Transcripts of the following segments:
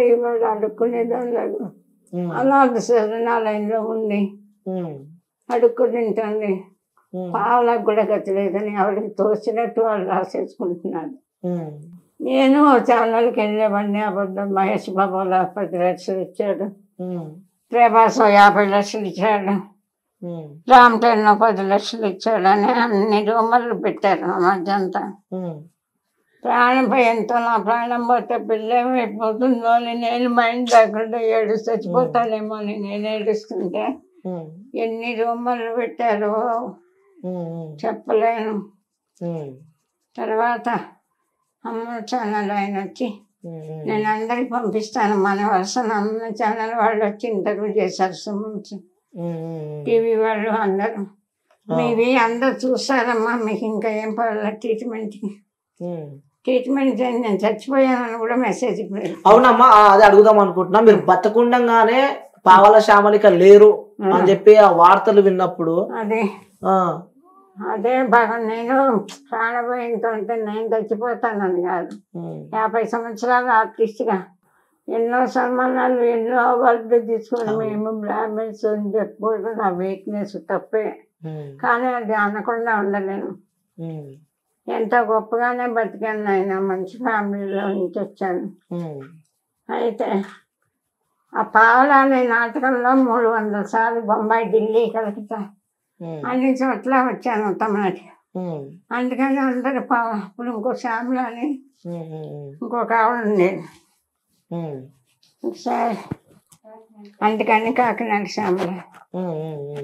ఇవాడు అడుక్కునేదాన్ని ఉమ్, అనాథ శరణాలయంలో ఉండి ఉమ్, అడుక్కుని తింటుంది ఉమ్, పావులకు కూడా గతి లేదని ఎవరికి తోచినట్టు వాళ్ళు రాసేసుకుంటున్నారు ఉమ్, నేను ఛానల్కి వెళ్ళేవాడిని అబద్ధం మహేష్ బాబు అలా పది లక్షలు ఇచ్చాడు ఉమ్, ప్రభాస్ యాభై లక్షలు ఇచ్చాడు ఉమ్, రామ్ టెన్ పది లక్షలు ఇచ్చాడు అని అన్ని రూమర్లు పెట్టారు ఆ మధ్యంతా ఉమ్, ప్రాణం భయంతో నా ప్రాణం పోతే పిల్ల ఏమైపోతుందో అని నేను మైండ్ లేకుండా ఏడు చచ్చిపోతానేమో అని నేను ఏడుస్తుంటే ఉమ్, ఎన్ని రూమర్లు పెట్టారో ఉమ్, ఉమ్, చెప్పలేను ఉమ్, తర్వాత అమ్మ ఛానల్ ఆయన వచ్చి ఉమ్, ఉమ్, నేను అందరికి పంపిస్తాను మన వరుసన అమ్మ ఛానల్ వాళ్ళు వచ్చి ఇంటర్వ్యూ చేశారు సుమన్స్ ఉమ్, ఉమ్, టీవీ వాళ్ళు అందరూ ఆ. మీవి అందరు చూస్తారమ్మా మీకు ఇంకా ఏం పర్వాలేదు ట్రీట్మెంట్కి ఉమ్. ట్రీట్మెంట్ చేయండి నేను చచ్చిపోయానని కూడా మెసేజ్ ఇవ్వలేదు అవునమ్మా ఆ, అదే అడుగుదాం అనుకుంటున్నా మీరు బతకుండంగానే పావల శ్యామలిక లేరు అని చెప్పి ఆ వార్తలు విన్నప్పుడు అదే ఆ, అదే బాగా నేను ప్రాణభయంతో ఉంటే నేను చచ్చిపోతానని కాదు ఉమ్, యాభై సంవత్సరాల ఆర్టిస్ట్గా ఎన్నో సన్మానాలు ఎన్నో అవార్డులు తీసుకొని మేము బ్రాహ్మణ్స్ అని చెప్పుకోవడం నా వీక్నెస్ తప్పే ఉమ్, కానీ అది అనకుండా ఉండలేను ఉమ్, ఎంత గొప్పగానే బతికాను ఆయన మంచి ఫ్యామిలీలో నుంచి వచ్చాను ఉమ్, అయితే ఆ పావలా అనే నాటకంలో మూడు వందల సార్లు బొంబాయి ఢిల్లీ కలకత్తా ఉమ్, అన్ని చోట్ల వచ్చాను తమిళనాడు ఉమ్, అందుకని అందరు పావ ఇప్పుడు ఇంకో శ్యామల అని ఉమ్, ఉమ్, ఇంకొక ఆవిడ ఉండేది ఉమ్, సార్ అందుకని కాకినాడ శ్యామల ఉమ్, ఉమ్, ఉమ్,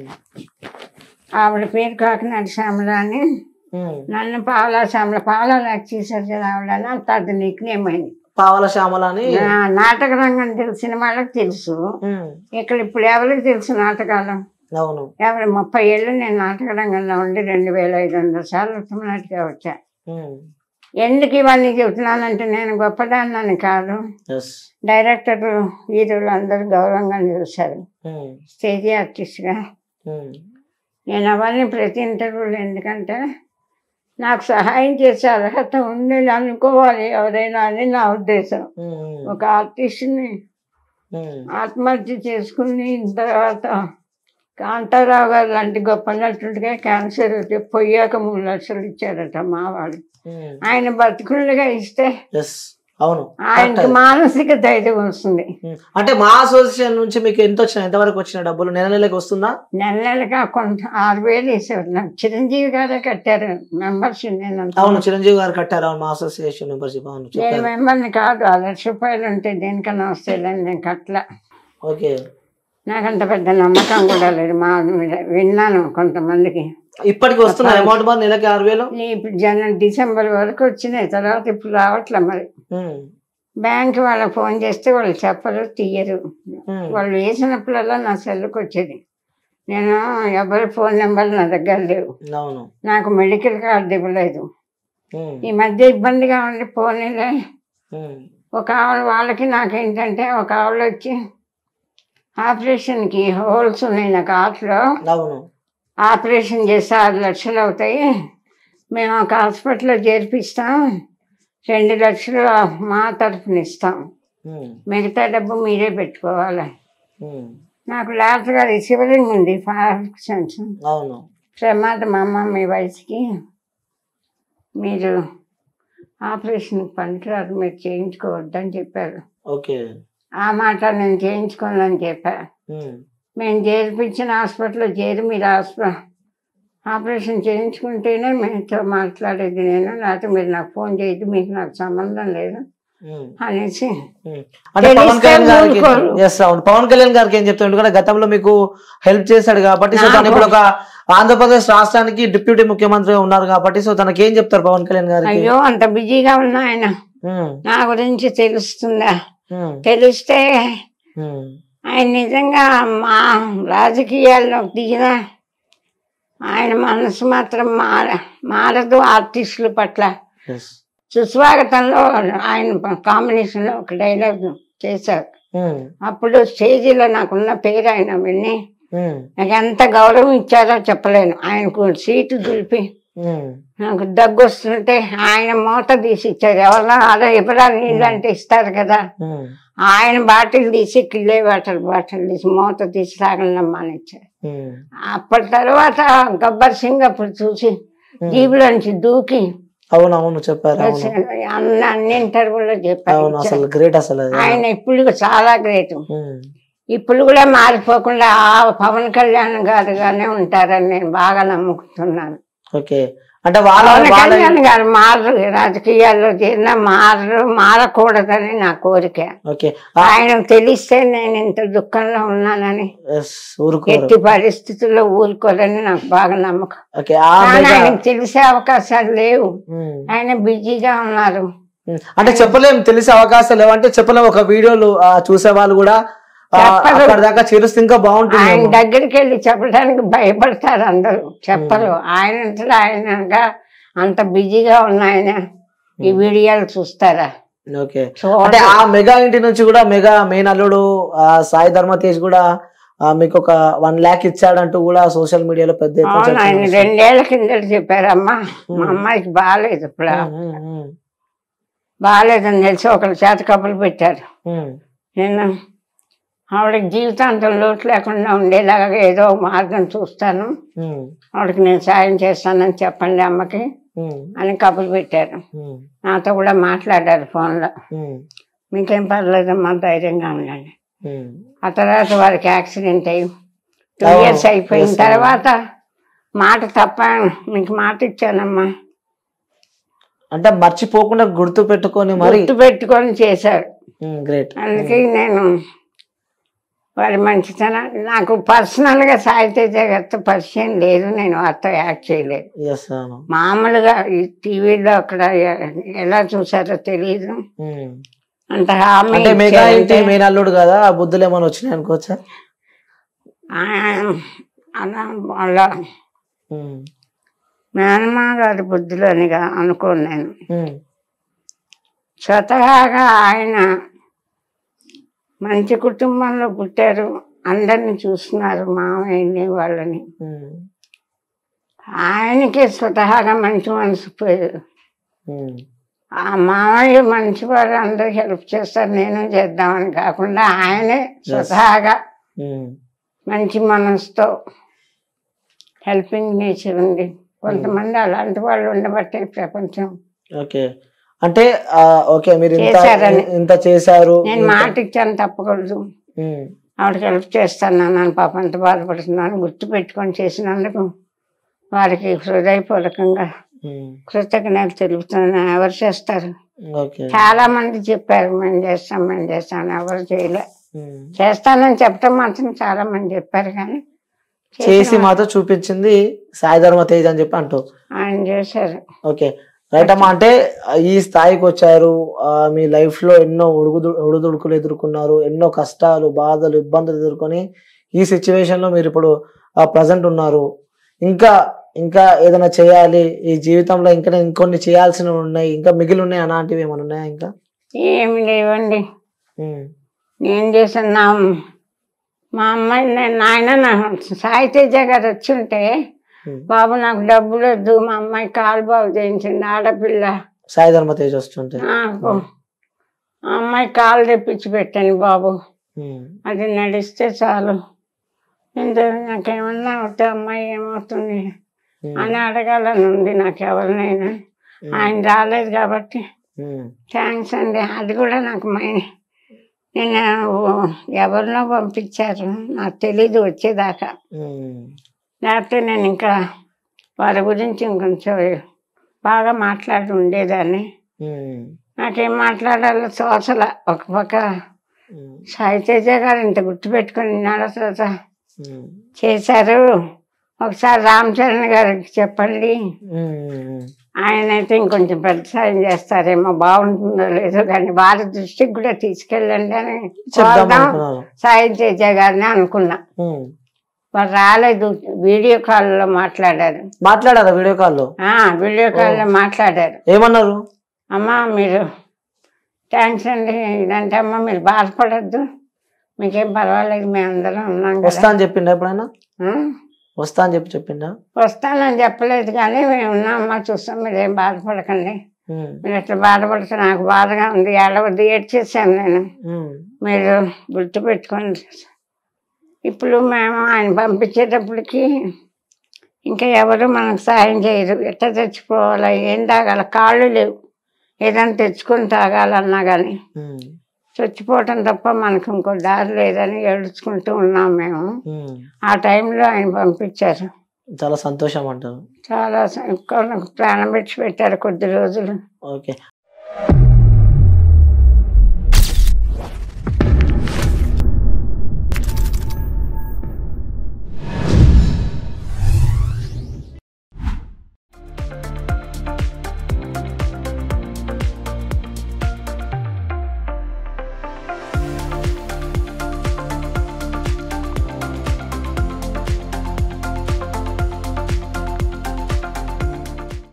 ఆవిడ పేరు కాకినాడ శ్యామల అని ఉమ్. నన్ను పావలా శ్యామల పావలా లాక్ చేశారు కదా ఆవిడ అని అంత అది నిక్నేమ్ అయింది పావల శ్యామల అని నా నాటక రంగం తెలిసిన వాళ్ళకి తెలుసు ఉమ్, ఇక్కడ ఇప్పుడు ఎవరికి తెలుసు నాటకాలు అవును ఎవరు ముప్పై ఏళ్ళు నేను నాటక రంగంలో ఉండి రెండు వేల ఐదు వందల సార్లు తమిళనాటికే వచ్చా ఉమ్, ఎందుకు ఇవన్నీ చెబుతున్నానంటే నేను గొప్పదాన్నని కాదు ఎస్ డైరెక్టర్లు హీరోలు అందరూ గౌరవంగా చూశారు ఉమ్, స్టేజ్ ఆర్టిస్ట్గా ఉమ్, నేను అవన్నీ ప్రతి ఇంటర్వ్యూలో ఎందుకంటే నాకు సహాయం చేసే అర్హత ఉంది అనుకోవాలి ఎవరైనా అని నా ఉద్దేశం ఉమ్, ఒక ఆర్టిస్ట్ని ఉమ్, ఆత్మహత్య చేసుకుని తర్వాత కాంతారావు గారు లాంటి గొప్ప నటుడిగా క్యాన్సర్ వచ్చి పోయాక మూడు లక్షలు ఇచ్చారట మా వాళ్ళు ఉమ్, ఆయన బతుకులుగా ఇస్తే ఎస్ అవును ఆయనకి కరెక్ట్. మానసిక ధైర్యం వస్తుంది ఉమ్, అంటే మా అసోసియేషన్ నుంచి మీకు ఎంత వచ్చిన ఎంతవరకు వచ్చిన డబ్బులు నెల నెలకి వస్తుందా నెల నెలగా కొంత ఆరు వేలు వేసేవారు నాకు చిరంజీవి గారే కట్టారు మెంబర్షిప్ నేను అంత- అవును చిరంజీవి గారు కట్టారు అవును మా అసోసియేషన్ మెంబర్షిప్ అవును నేను చెప్పారు మెంబర్ని కాదు ఆ లక్ష రూపాయలు ఉంటే దేనికన్నా వస్తాయిలని నేను కట్టల ఓకే నాకంత పెద్ద నమ్మకం కూడా లేదు మా మీద విన్నాను కొంతమందికి ఇప్పటికి వస్తున్నా అమౌంట్ మరి నెలకి ఆరు వేలు ఈ ఇప్పుడు జన డిసెంబర్ వరకు వచ్చినాయి తర్వాత ఇప్పుడు రావట్లే మరి ఉమ్, బ్యాంక్ వాళ్ళకి ఫోన్ చేస్తే వాళ్ళు చెప్పరు తీయరు ఉమ్, వాళ్ళు వేసినప్పుడల్లా నా సెల్లుకి వచ్చేది నేను ఎవరి ఫోన్ నెంబర్ నా దగ్గర లేవు అవును నాకు మెడికల్ కార్డు ఇవ్వలేదు ఉమ్, ఈ మధ్య ఇబ్బందిగా ఉండి పోనీలే ఉమ్, ఒక ఆవిడ వాళ్ళకి నాకేంటంటే ఒక ఆవిడ వచ్చి ఆపరేషన్కి హోల్స్ ఉన్నాయి నాకు హార్ట్లో అవును ఆపరేషన్ చేస్తే ఆరు లక్షలు అవుతాయి మేము ఒక హాస్పిటల్లో చేర్పిస్తాం రెండు లక్షలు మా తరఫున ఇస్తాం ఉమ్, మిగతా డబ్బు మీరే పెట్టుకోవాలి ఉమ్, నాకు లాస్ట్గా రిసీవరింగ్ ఉంది ఫార్క్షన్స్ అవును ప్రమాదం అమ్మ మీ వయసుకి మీరు ఆపరేషన్ పనికిరాదు మీరు చేయించుకోవద్దని చెప్పారు ఓకే ఆ మాట నేను చేయించుకోనని చెప్పా ఉమ్, మేము చేర్పించిన హాస్పిటల్లో చేరి మీరు హాస్పిటల్ ఆపరేషన్ చేయించుకుంటేనే మీతో మాట్లాడేది నేను లేకపోతే మీరు నాకు ఫోన్ చేయదు మీకు నాకు సంబంధం లేదు ఉమ్, అనేసి ఉమ్. అంటే పవన్ తెలిస్తే కళ్యాణ్ గారికి ఊరుకోరు. ఎస్ అవును పవన్ కళ్యాణ్ గారికి ఏం చెప్తాడు ఎందుకంటే గతంలో మీకు హెల్ప్ చేశాడు కాబట్టి సో తను ఇప్పుడు ఒక ఆంధ్రప్రదేశ్ రాష్ట్రానికి డిప్యూటీ ముఖ్యమంత్రిగా ఉన్నారు కాబట్టి సో తనకి ఏం చెప్తారు పవన్ కళ్యాణ్ గారికి అయ్యో అంత బిజీగా ఉన్నా ఆయన ఉమ్, నా గురించి తెలుస్తుందా ఉమ్, తెలిస్తే ఉమ్, ఆయన నిజంగా మా రాజకీయాల్లో దిగిన ఆయన మనసు మాత్రం మార మారదు ఆర్టిస్టుల పట్ల yes. సుస్వాగతంలో ఆయన కాంబినేషన్లో ఒక డైలాగ్ చేశారు ఉమ్, అప్పుడు స్టేజీలో నాకున్న పేరు ఆయన విని ఉమ్, నాకు ఎంత గౌరవం ఇచ్చారో చెప్పలేను ఆయనకు సీటు దులిపి ఉమ్, నాకు దగ్గు వస్తుంటే ఆయన మూత తీసి ఇచ్చారు ఎవరన్నా అదే ఎప్పుడైనా నీళ్ళు అంటే ఇస్తారు కదా ఉమ్, ఆయన బాటిల్ తీసి కిల్లే వాటర్ బాటిల్ తీసి మూత తీసి తాగలమ్మని ఇచ్చారు ఉమ్, అప్పటి తర్వాత గబ్బర్ సింగ్ అప్పుడు చూసి జీబులోంచి దూకి అవును అవును చెప్పారు అవును అన్ని అన్ని ఇంటర్వ్యూలో చెప్పారు అవును అసలు గ్రేట్ అసలు అది ఆయన ఇప్పుడు చాలా గ్రేట్ ఉమ్, ఇప్పుడు కూడా మారిపోకుండా ఆ పవన్ కళ్యాణ్ గారుగానే ఉంటారని నేను బాగా నమ్ముకుంటున్నాను ఓకే అంటే వాళ్ళ పవన్ వాళ్ళ కళ్యాణ్ గారు మారరు రాజకీయాల్లో చేరినా మారరు మారకూడదని నా కోరిక ఓకే ఆయన తెలిస్తే నేను ఇంత దుఃఖంలో ఉన్నానని ఎస్ ఊరుకోరు ఎట్టి పరిస్థితుల్లో ఊరుకోరని నాకు బాగా నమ్మకం ఓకే ఆ కానీ మెగా ఆయనకు తెలిసే అవకాశాలు లేవు ఉమ్, ఆయన బిజీగా ఉన్నారు ఉమ్, అంటే చెప్పలేం తెలిసే అవకాశాలు లేవంటే చెప్పలేం ఒక వీడియోలు ఆ, చూసే వాళ్ళు కూడా ఆ, చెప్పరు. అక్కడ దాకా చేరుస్తే ఇంకా బాగుంటుంది ఆయన దగ్గరికి వెళ్ళి చెప్పడానికి భయపడతారు అందరూ చెప్పరు ఆయన ఆయనగా అంత బిజీగా ఉన్నాయన ఈ వీడియోలు చూస్తారా ఓకే అంటే చూడ ఆ మెగా ఇంటి నుంచి కూడా మెగా మెయిన్ అల్లుడు ఆ, సాయి ధర్మ తేజ్ కూడా ఆ, మీకు ఒక వన్ ల్యాక్ ఇచ్చాడంటూ కూడా సోషల్ మీడియాలో పెద్ద ఎత్తున అవును చర్చ ఆయన నడుస్తుంది. రెండేళ్ల కిందట చెప్పారమ్మా మా అమ్మాయికి బాగాలేదు ఇప్పుడు ఉమ్, ఉమ్, ఉమ్, బాగాలేదని తెలిసి ఒకరి చేత కబులు పెట్టారు ఉమ్, నేను ఆవిడకి జీవితాంతం లోటు లేకుండా ఉండేలాగా ఏదో ఒక మార్గం చూస్తాను ఉమ్, ఆవిడకి నేను సాయం చేస్తానని చెప్పండి అమ్మకి ఉమ్, అని కబులు పెట్టారు ఉమ్, నాతో కూడా మాట్లాడారు ఫోన్లో ఉమ్, మీకేం పర్లేదమ్మా ధైర్యంగా ఉండండి ఉమ్. ఆ తర్వాత వారికి యాక్సిడెంట్ అయ్యి టూ Oh, ఇయర్స్ అయిపోయిన yes, తర్వాత మాట తప్ప మీకు మాట ఇచ్చానమ్మా అంటే మర్చిపోకుండా గుర్తు పెట్టుకొని మరి గుర్తు పెట్టుకొని చేశారు గ్రేట్ అందుకే నేను వారి మంచితనం నాకు పర్సనల్ గా సాహిత్య జగత్తు పరిచయం లేదు నేను వారితో యాక్ట్ చేయలేదు ఎస్ అవును మామూలుగా ఈ టీవీలో అక్కడ ఎ- ఎలా చూసారో తెలియదు ఉమ్. అంత హామీ అంటే మెగా ఇంటి ఇచ్చారంటే మెయిన్ అల్లుడు కదా ఆ బుద్ధులు ఏమైనా వచ్చినాయి అనుకోవచ్చా ఆ- అలా వాళ్ళ ఉమ్, మేనమా గారి బుద్ధిలోనిగా అనుకోను నేను ఉమ్, స్వతహాగా ఆయన మంచి కుటుంబంలో పుట్టారు అందరిని చూస్తున్నారు మామయ్యని వాళ్ళని ఉమ్, ఆయనకే స్వతహాగా మంచి మనసు పోయారు ఉమ్, ఆ మామయ్య మంచివారు అందరికి హెల్ప్ చేస్తారు నేను చేద్దామని కాకుండా ఆయనే స్వతహాగా ఉమ్, మంచి మనసుతో హెల్పింగ్ నేచర్ ఉంది కొంతమంది అలాంటి వాళ్ళు ఉండబట్టే ప్రపంచం ఓకే అంటే ఆ, ఓకే మీరు ఇంత చేశారని. ఇంత చేశారు నేను మాట ఇచ్చాను తప్పకూడదు ఉమ్, ఆవిడకి హెల్ప్ చేస్తాను నన్ను పాప అంత బాధపడుతున్నాను గుర్తు పెట్టుకొని చేసినందుకు వారికి హృదయపూర్వకంగా ఉమ్, కృతజ్ఞతలు తెలుపుతున్నాను ఎవరు చేస్తారు ఓకే చాలా మంది చెప్పారు మేము చేస్తాం మేము చేస్తాం అని ఎవరు చేయలే ఉమ్. చేస్తానని చెప్పడం మాత్రం చాలా మంది చెప్పారు కానీ చేసి మాతో చూపించింది సాయి ధర్మ తేజ్ అని చెప్పి అంటూ ఆయన చేశారు ఓకే రైట్ అమ్మా అంటే ఈ స్థాయికి వచ్చారు ఆ, మీ లైఫ్ లో ఎన్నో ఉడుగుదు ఉడుదుడుకులు ఎదుర్కొన్నారు ఎన్నో కష్టాలు బాధలు ఇబ్బందులు ఎదుర్కొని ఈ సిచ్యువేషన్ లో మీరు ఇప్పుడు ప్రజెంట్ ఉన్నారు ఇంకా ఇంకా ఏదైనా చేయాలి ఈ జీవితంలో ఇంకా ఇంకొన్ని చేయాల్సినవి ఉన్నాయి ఇంకా మిగిలి ఉన్నాయి అలాంటివి ఏమైనా ఉన్నాయా ఇంకా ఏమి లేవండి ఉమ్, నేను చేసిన నా మా అమ్మాయి నేను నాయన నా సాయి తేజ గారు వచ్చి ఉంటే ఉమ్. బాబు నాకు డబ్బులు వద్దు మా అమ్మాయి కాలు బాగు చేయించింది ఆడపిల్ల సాయి ధర్మ తేజ్ వస్తుంటే నాకు ఆ అమ్మాయి కాలు తెప్పించి పెట్టాను బాబు ఉమ్, అది నడిస్తే చాలు ఇంత నాకేమన్నా అవుతే అమ్మాయి ఏమవుతుంది ఉమ్, అని అడగాలని ఉంది నాకు ఎవరినైనా ఆయన రాలేదు కాబట్టి ఉమ్, థ్యాంక్స్ అండి అది కూడా నాకు మై నేను ఎవరినో పంపించారు నాకు తెలీదు వచ్చేదాకా ఉమ్, లేకపోతే నేను ఇంకా వారి గురించి ఇంకొంచెం బాగా మాట్లాడి ఉండేదాన్ని ఉమ్, నాకేం మాట్లాడాలో తోచల ఒక పక్క ఉమ్, సాయి తేజ గారు ఇంత గుర్తుపెట్టుకుని ఉన్నారో తర్వాత ఉమ్, చేశారు ఒకసారి రామ్ చరణ్ గారికి చెప్పండి ఉమ్, ఉమ్. ఆయన అయితే ఇంకొంచెం పెద్ద సాయం చేస్తారేమో బాగుంటుందో లేదో కానీ వారి దృష్టికి కూడా తీసుకెళ్ళండి అని చెప్దాం కోరదాం అనుకున్నాను సాయం తేజ గారిని అనుకున్నా ఉమ్. వారు రాలేదు వీడియో కాల్లో మాట్లాడారు మాట్లాడారా వీడియో కాల్లో ఆ వీడియో కాల్లో మాట్లాడారు ఏమన్నారు అమ్మా మీరు థ్యాంక్స్ అండి ఇదంటే అమ్మ మీరు బాధపడద్దు మీకేం పర్వాలేదు మేము అందరం ఉన్నాం వస్తా కదా అని చెప్పిండ ఎప్పుడైనా ఆ? వస్తా అని చెప్పి చెప్పిందా వస్తానని చెప్పలేదు కానీ మేము ఉన్నామమ్మా చూస్తాం మీరేం బాధపడకండి ఉమ్, మీరు ఎట్లా బాధపడితే నాకు బాధగా ఉంది ఏడవద్దు ఏడ్చేసాను నేను ఉమ్, మీరు గుర్తు పెట్టుకోండి ఇప్పుడు మేము ఆయన పంపించేటప్పటికి ఇంకా ఎవరు మనకు సాయం చేయరు ఎట్లా తెచ్చుకోవాలా ఏం తాగాల కాళ్ళు లేవు ఏదైనా తెచ్చుకొని తాగాలన్నా కానీ ఉమ్, చచ్చిపోవటం తప్ప మనకు ఇంకో దారి లేదని ఏడుచుకుంటూ ఉన్నాం మేము ఉమ్. ఆ టైంలో ఆయన పంపించారు చాలా సంతోషం అంటారు చాలా స- ప్రాణం పెట్టి పెట్టారు కొద్ది రోజులు ఓకే